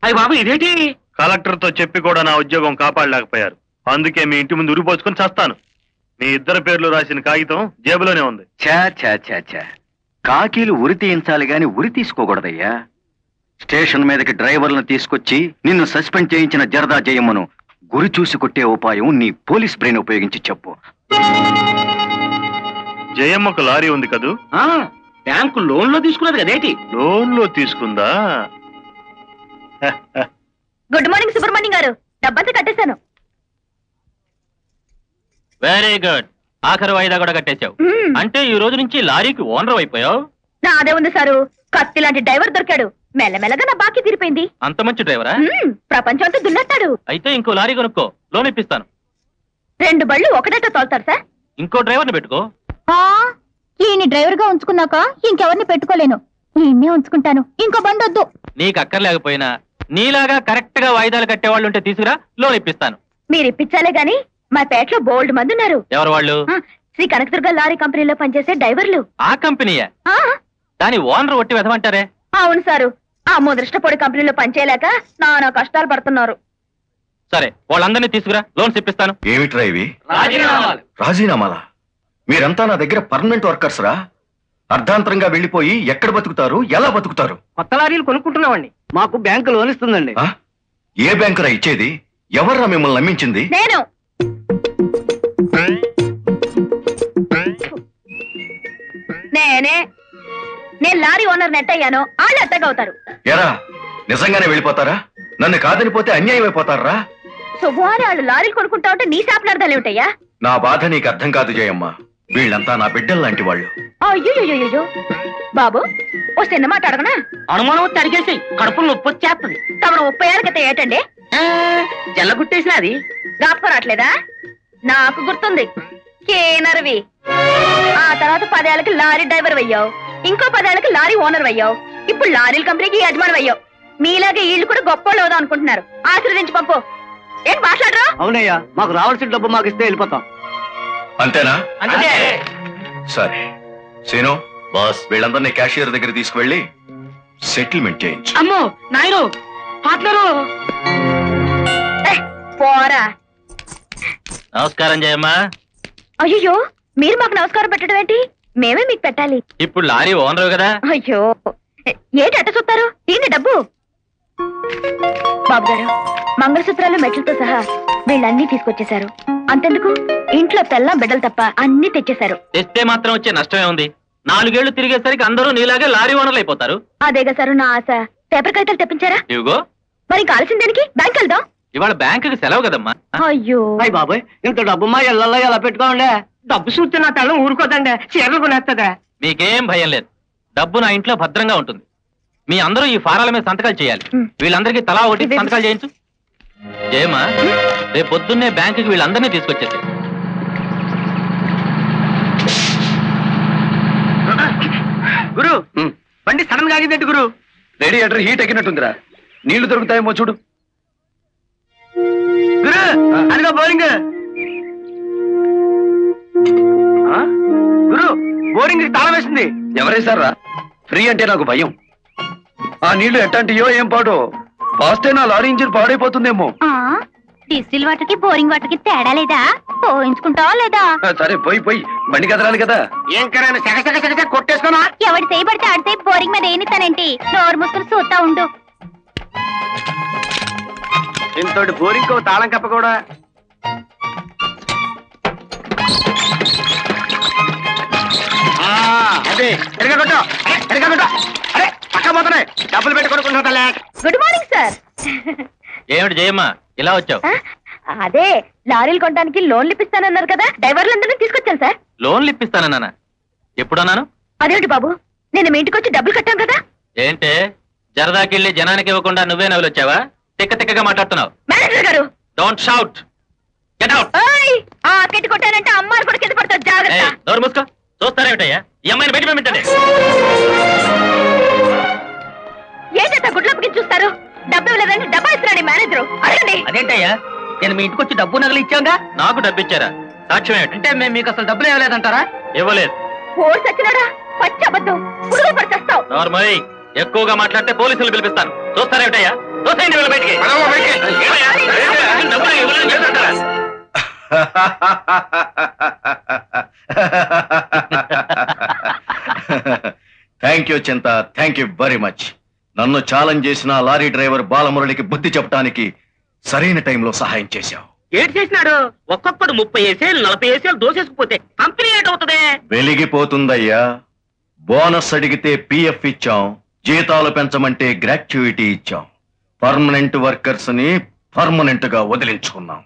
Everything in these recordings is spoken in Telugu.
అయ్యి బాబు ఇదేంటి కలెక్టర్ తో చెప్పి కూడా నా ఉద్యోగం కాపాడలేకపోయారు అందుకే మీ ఇంటి ముందు ఉరిపోసుకొని చస్తాను మీ ఇద్దరు పేర్లు రాసిన కాగితం జేబులోనే ఉంది ఛా ఛా ఛా ఛా కాకీలు ఉరి తీయించాలి గాని ఉరి తీసుకోకూడదయ్యా స్టేషన్ మీదకి డ్రైవర్లను తీసుకొచ్చి నిన్ను సస్పెండ్ చేయించిన జరదా జయమ్మను గురి చూసి కొట్టే ఉపాయం నీ పోలీస్ బ్రెయిన్ ఉపయోగించి చెప్పు జయమ్మకు లారీ ఉంది కదూ ఆ, బ్యాంకు లోన్ లో తీసుకున్నది కదేంటి లోన్ లో తీసుకుందా గుడ్ మార్నింగ్ సుబ్రహ్మణ్యం గారు డబ్బంతా కట్టేశాను వెరీ గుడ్ ఆఖరి వాయిదా కూడా కట్టేశావు మ్మ్. అంటే ఈ రోజు నుంచి లారీకి ఓనర్ అయిపోయావు నాదే ఉంది సారు కత్తి లాంటి డ్రైవర్ దొరికాడు మెల్లమెల్లగా నా బాకీ తీరిపోయింది అంత మంచి డ్రైవరా మ్మ్, ప్రపంచం అంతా దున్నట్టాడు అయితే ఇంకో లారీ కొనుక్కో లోన్ ఇప్పిస్తాను రెండు బళ్ళు ఒకటేట తోలుతారు సార్ ఇంకో డ్రైవర్ని పెట్టుకో ఈయన డ్రైవర్ గా ఉంచుకున్నాక ఇంకెవరిని పెట్టుకోలేను ఈయన్నే ఉంచుకుంటాను ఇంకో బండి వద్దు నీకు అక్కర్లేకపోయినా నీలాగా కరెక్ట్ గా వాయిదాలు కట్టేవాళ్ళు ఉంటే తీసుకురా లోన్ ఇప్పిస్తాను మీరు ఇప్పించాలే గాని మా పేటలో బోల్డ్ మంది ఉన్నారు ఎవరు వాళ్ళు ఆ, శ్రీ కనకదుర్గ లారీ కంపెనీలో పనిచేసే డ్రైవర్లు ఆ కంపెనీయే ఆ, దాని ఓనర్ ఒట్టి వెదమంటారే అవును సారు ఆ ముదృష్టపొడి కంపెనీలో పనిచేయలేక నానా కష్టాలు పడుతున్నారు సరే వాళ్ళందరినీ తీసుకురా లోన్స్ ఇప్పిస్తాను ఏమిట్రా ఇవి రాజీనామాలు. రాజీనామాలా మీరంతా నా దగ్గర పర్మనెంట్ వర్కర్స్ రా అర్ధాంతరంగా వెళ్ళిపోయి ఎక్కడ బతుకుతారు ఎలా బతుకుతారు కొత్త లారీలు కొనుక్కుంటున్నామండి మాకు బ్యాంకు లోన్ ఇస్తుందండి ఆ? ఏ బ్యాంకురా ఇచ్చేది ఎవర్రా మిమ్మల్ని నమ్మించింది నేను నేనే నేను లారీ ఓనర్ నెట్ అయ్యాను వాళ్ళు ఎట్టగవుతారు ఎరా నిజంగానే వెళ్ళిపోతారా నన్ను కాదనిపోతే అన్యాయం అయిపోతారా శుభవారి వాళ్ళు లారీలు కొనుక్కుంటా ఉంటే నీ శాపలార్థాలు ఏమిటయ్యా నా బాధ నీకు అర్థం కాదు జయమ్మ వీళ్ళంతా నా బిడ్డలు లాంటి వాళ్ళు అయ్యో బాబు ఓ చిన్న మాట అడగనా అనుమానం తరిగేసి కడుపులో నొప్పి వచ్చేస్తుంది తమరు ముప్పై ఏళ్ళ క్రితం ఏటండి జల్లగుట్టేసిన అది జ్ఞాపకం రావట్లేదా నాకు గుర్తుంది కేనర్వి ఆ తర్వాత పదేళ్ళకి లారీ డ్రైవర్ అయ్యావు ఇంకో పదేళ్ళకి లారీ ఓనర్ అయ్యావు ఇప్పుడు లారీల కంపెనీకి యజమాని అయ్యావు మీలాగే వీళ్ళు కూడా గొప్ప అవుదాం అనుకుంటున్నారు ఆశీర్వదించి పంపు ఏంటి మాట్లాడరా అవునయ్యా మాకు రావాల్సిన డబ్బు మాకు ఇస్తే వెళ్ళిపోతాం అంతేనా అంతే సరే సీను బాస్ వీళ్ళందరినీ క్యాషియర్ దగ్గర తీసుకువెళ్ళి సెటిల్మెంట్ చేయించు అమ్మో నాయను పార్ట్నరు పోరా నమస్కారం జయమ్మ అయ్యో మీరు మాకు నమస్కారం పెట్టడం ఏంటి మేమే మీకు పెట్టాలి ఇప్పుడు లారీ ఓనర్ కదా అయ్యో ఏంటి అట్ట చూస్తారు దీన్ని డబ్బు బాబు గారు మంగళసూత్రాలు మెట్లతో సహా వీళ్ళన్నీ తీసుకొచ్చేశారు అంతెందుకు ఇంట్లో తెల్లం బిడ్డలు తప్ప అన్ని తెచ్చేశారు తెస్తే మాత్రం వచ్చే నష్టమే ఉంది నాలుగేళ్లు తిరిగేసరికి అందరూ నీలాగే లారీ ఓనర్లు అయిపోతారు అదేగా సారు నా ఆశ పేపర్ కాగితాలు తెప్పించారా ఇవిగో మరి కాల్సిన దానికి బ్యాంక్ వెళ్దాం ఇవాళ బ్యాంకుకి సెలవు కదమ్మా అయ్యో అయ్యి బాబాయ్ ఇంత డబ్బు మా ఇళ్ళల్లో ఎలా పెట్టుకోండి డబ్బు చూస్తే నా తల్లం ఊరుకోదండి చీరలు కొనేస్తుందా మీకేం భయం లేదు డబ్బు నా ఇంట్లో భద్రంగా ఉంటుంది మీ అందరూ ఈ ఫారాల మీద సంతకాలు చేయాలి మ్. వీళ్ళందరికీ తలా ఒకటి ఇదే- సంతకాలు చేయించు జయమా రేపు పొద్దున్నే బ్యాంకుకి వీళ్ళందరినీ తీసుకొచ్చేసి గురు బండి సడన్ గా ఆగిందండి గురు రేడియేటర్ హీట్ ఎక్కినట్టుందిరా నీళ్లు దొరుకుతాయేమో చూడు గురు అదిగో బౌలింగ్ గురు బోరింగ్ తాళం వేసింది ఎవరేశారా ఫ్రీ అంటే నాకు భయం ఆ నీళ్లు ఎట్టంటియో ఏం పాడో పాస్తే నా లారీ ఇంజిన్ పాడైపోతుందేమో డిస్టిల్ వాటర్ కి బోరింగ్ వాటర్ కి తేడా లేదా పోయించుకుంటావా లేదా ఆ, సరే పోయి పోయి బండి కదలాలి కదా ఏం కరాను సగ సగ సగ సగ కొట్టేసుకోనా ఎవడి చేయబడితే ఆడితే బోరింగ్ మీద ఏనిస్తానంటే నోరు ముసుకులు చూస్తా ఉండు ఇంతటి బోరింగ్ కో తాళం కప్ప కూడా ఆ, అదే ఎరగా కొట్టు ఎరగా కొట్టు అరే పక్క పోతున్నాయి డబ్బులు పెట్టి కొనుక్కుంటా తల్లే గుడ్ మార్నింగ్ సార్ ఏమిటి జయమ్మ ఇలా వచ్చావు అదే లారీలు కొనడానికి లోన్లు ఇప్పిస్తానన్నారు కదా డ్రైవర్లందరినీ తీసుకొచ్చాను సార్ లోన్లు ఇప్పిస్తానన్నానా ఎప్పుడన్నాను అదేంటి బాబు నేను మీ ఇంటికి వచ్చి డబ్బులు కట్టాం కదా ఏంటే జరదాకెళ్ళి జనానికి ఇవ్వకుండా నువ్వే నవ్వులు వచ్చావా తిక్క తిక్కగా మాట్లాడుతున్నావు మేనేజర్ గారు డోంట్ షౌట్ గెట్ అవుట్ ఓయ్ ఆ కెట్టి కొట్టానంటే అమ్మారు కూడా కింద పడతారు జాగ్రత్త నోరు మూసుకో చూస్తారేమిటయ్యా ఈ అమ్మాయిని బయట పంపించండి ఏంటంటే గుడ్లప్పకి చూస్తారు డబ్బు ఇవ్వలేదని డబ్బా ఇస్తున్నాడు ఈ మేనేజర్ అడగండి అదేంటయ్యా నేను మీ ఇంటికి వచ్చి డబ్బు నగలు ఇచ్చాంగా నాకు డబ్బిచ్చారా సాక్ష్యం ఏమిటి అంటే మేము మీకు అసలు డబ్బులు ఇవ్వలేదంటారా ఇవ్వలేదు ఓడి సచ్చినాడా పచ్చి అబద్ధం పురుగులు పడిచేస్తావు నార్మల్ ఎక్కువగా మాట్లాడితే పోలీసులు పిలిపిస్తాను చూస్తారేమిటయ్యా తోసేయండి వీళ్ళ బయటికి. ఏమయ్యా? డబ్బులు ఇవ్వలేదు చేస్తుంటారా? థ్యాంక్ యూ చింత థ్యాంక్ యూ వెరీ మచ్ నన్ను ఛాలెంజ్ చేసిన ఆ లారీ డ్రైవర్ బాలమురళికి బుద్ధి చెప్పడానికి సరైన టైంలో సహాయం చేశావు ఏడు చేసినాడు ఒక్కొక్కడు ముప్పై ఏసేలు నలభై ఏసేలు దోసేసుకుపోతే కంపెనీ ఏటవుతుంది వెలిగిపోతుందయ్యా బోనస్ అడిగితే పిఎఫ్ ఇచ్చాం జీతాలు పెంచమంటే గ్రాట్యుయిటీ ఇచ్చాం పర్మనెంట్ వర్కర్స్ ని పర్మనెంట్ గా వదిలించుకున్నాం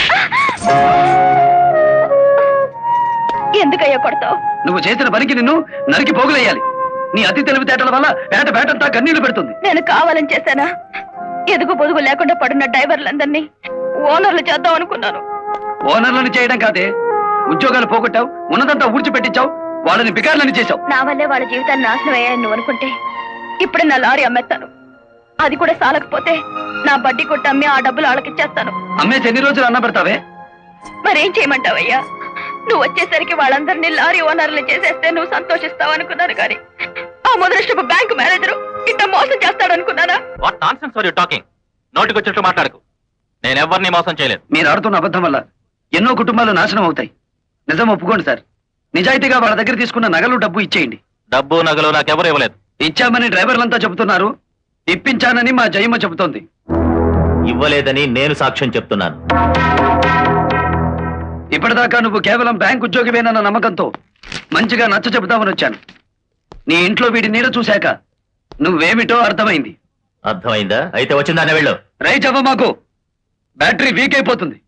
ఎందుకయ్యా కొడతావు నువ్వు చేసిన పనికి నిన్ను నరికి పోగులేయాలి నీ అతి తెలివితేటల వల్ల పేట పేటంతా కన్నీళ్లు పెడుతుంది నేను కావాలని చేశానా ఎదుగు పొదుగు లేకుండా పడున్న డ్రైవర్లందరినీ ఓనర్లు చేద్దాం అనుకున్నాను ఓనర్లను చేయడం కాదే ఉద్యోగాలు పోగొట్టావు ఉన్నదంతా ఊడ్చిపెట్టించావు వాళ్ళని బికార్లని చేశావు నా వల్లే వాళ్ళ జీవితాన్ని నాశనం అయ్యాయని నువ్వు అనుకుంటే ఇప్పుడు నా లారీ అమ్మేస్తాను అది కూడా సాలకపోతే నా బడ్డీ కొట్టి అమ్మి ఆ డబ్బులు వాళ్ళకి ఇచ్చేస్తాను అమ్మేసి ఎన్ని రోజులు అన్న పెడతావే మరేం చేయమంటావయ్యా నువ్వు వచ్చేసరికి వాళ్ళందరినీ లారీ ఓనర్లు చేసేస్తే నువ్వు సంతోషిస్తావు అనుకున్నాను కానీ ఆ ముదృష్టపు బ్యాంకు మేనేజరు ఇంత మోసం చేస్తాడు అనుకున్నానా what nonsense are you talking నోటికొచ్చినట్లు మాట్లాడకు నేను ఎవరిని మోసం చేయలేదు మీరు ఆడుతున్న అబద్ధం వల్ల ఎన్నో కుటుంబాలు నాశనం అవుతాయి నిజం ఒప్పుకోండి సార్ నిజాయితీగా వాళ్ళ దగ్గర తీసుకున్న నగలు డబ్బు ఇచ్చేయండి డబ్బు నగలు నాకెవరు ఇవ్వలేదు ఇచ్చామని డ్రైవర్లంతా చెబుతున్నారు ఇప్పించానని మా జయమ్మ చెబుతోంది ఇవ్వలేదని నేను సాక్ష్యం చెప్తున్నాను ఇప్పటిదాకా నువ్వు కేవలం బ్యాంక్ ఉద్యోగివేనన్న నమ్మకంతో మంచిగా నచ్చ చెబుతామని వచ్చాను నీ ఇంట్లో వీడి నీడ చూశాక నువ్వేమిటో అర్థమైంది అర్థమైందా అయితే వచ్చిందానే వెళ్ళు రైట్ అవ్వ మాకు బ్యాటరీ వీక్ అయిపోతుంది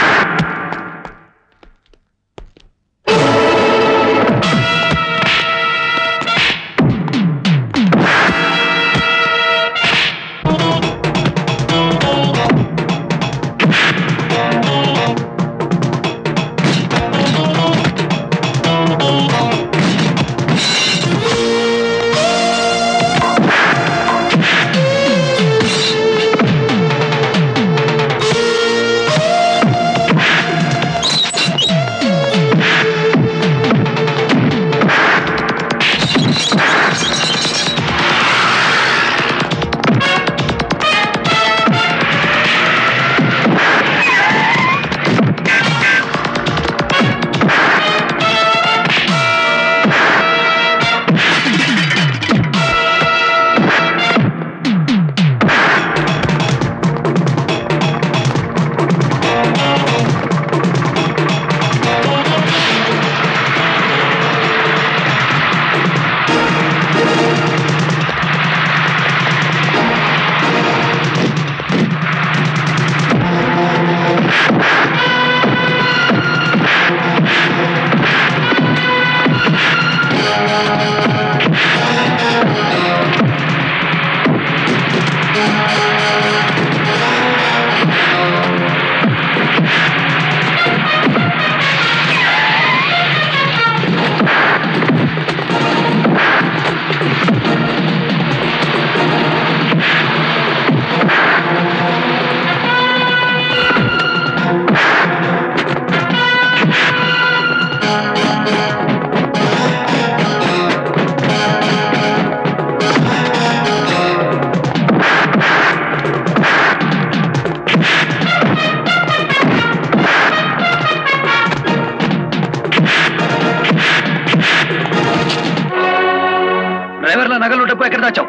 డ్రైవర్ల నగలు డబ్బు ఎక్కడ దాచావు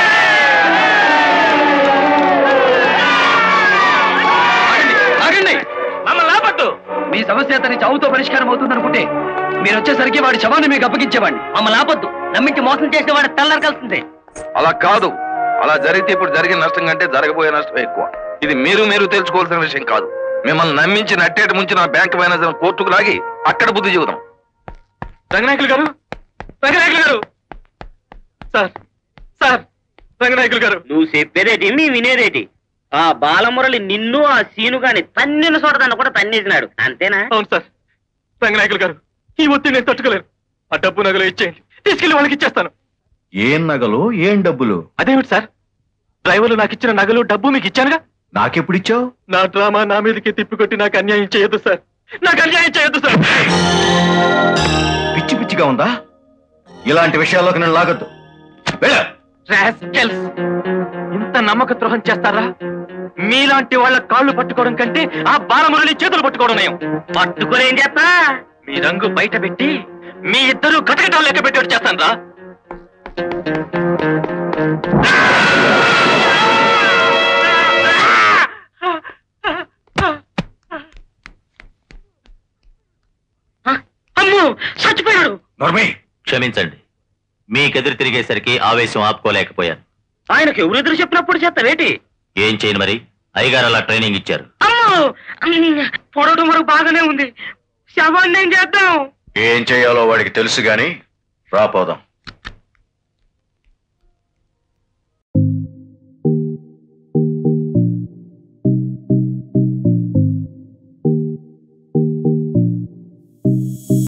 ఆగండి, ఆగండి మమ్మల్ని ఆపట్టు మీ సమస్య అతని చావుతో పరిష్కారం అవుతుందనుకుంటే మీరు వచ్చేసరికి వాడి శవాన్ని మీకు అప్పగించేవాడిని మమ్మల్ని ఆపొద్దు నమ్మించి మోసం చేసిన వాడు తెల్లరకాల్సిందే అలా కాదు అలా జరిగితే ఇప్పుడు జరిగిన నష్టం కంటే జరగబోయే నష్టం ఎక్కువ ఇది మీరు మీరు తెలుసుకోవాల్సిన విషయం కాదు మిమ్మల్ని నమ్మించి నట్టేట ముంచి నా బ్యాంక్ మేనేజర్ కోర్టుకు లాగి అక్కడ బుద్ధి చెబుదాం రంగనాయకులు గారు రంగనాయకులు గారు సార్ సార్ రంగనాయకులు గారు నువ్వు చెప్పేదేటి మీ వినేదేటి ఆ బాలమురళి నిన్ను ఆ సీను గాని తన్నిన చోటదాన్ని కూడా తన్నేసినాడు అంతేనా అవును సార్ రంగనాయకులు గారు ఈ ఒత్తిడి నేను తట్టుకోలేను ఆ డబ్బు నగలు ఇచ్చేయండి తీసుకెళ్లి వాళ్ళకి ఇచ్చేస్తాను ఏం నగలు ఏం డబ్బులు అదేమిటి సార్ డ్రైవర్లు నాకు ఇచ్చిన నగలు డబ్బు మీకు ఇచ్చానుగా నాకెప్పుడిచ్చావు నా డ్రామా నా మీదకి తిప్పికొట్టి నాకు అన్యాయం చేయొద్దు సార్ నాకు అన్యాయం చేయొద్దు సార్ పిచ్చి పిచ్చిగా ఉందా ఇలాంటి విషయాల్లోకి నేను లాగద్దు వెళ్ళ Rascals! ఇంత నమ్మక ద్రోహం చేస్తారా మీలాంటి వాళ్ళ కాళ్ళు పట్టుకోవడం కంటే ఆ బాలమురళి చేతులు పట్టుకోవడం నయం పట్టుకొని ఏం చేస్తా మీ రంగు బయట పెట్టి మీ ఇద్దరు కటకటాలు లెక్క పెట్టేట్టు చేస్తాను రా అమ్ము చచ్చిపోయాడు నర్మి క్షమించండి మీకెదురు తిరిగేసరికి ఆవేశం ఆపుకోలేకపోయాను ఆయనకు ఎవరు ఎదురు చెప్పినప్పుడు చేస్తావేటి ఏం చేయను మరి అయ్యగారు అలా ట్రైనింగ్ ఇచ్చారు అమ్ము పొడవడం వరకు బాగానే ఉంది శవాన్ని ఏం చేద్దాం ఏం చేయాలో వాడికి తెలుసు గాని రాపోదాం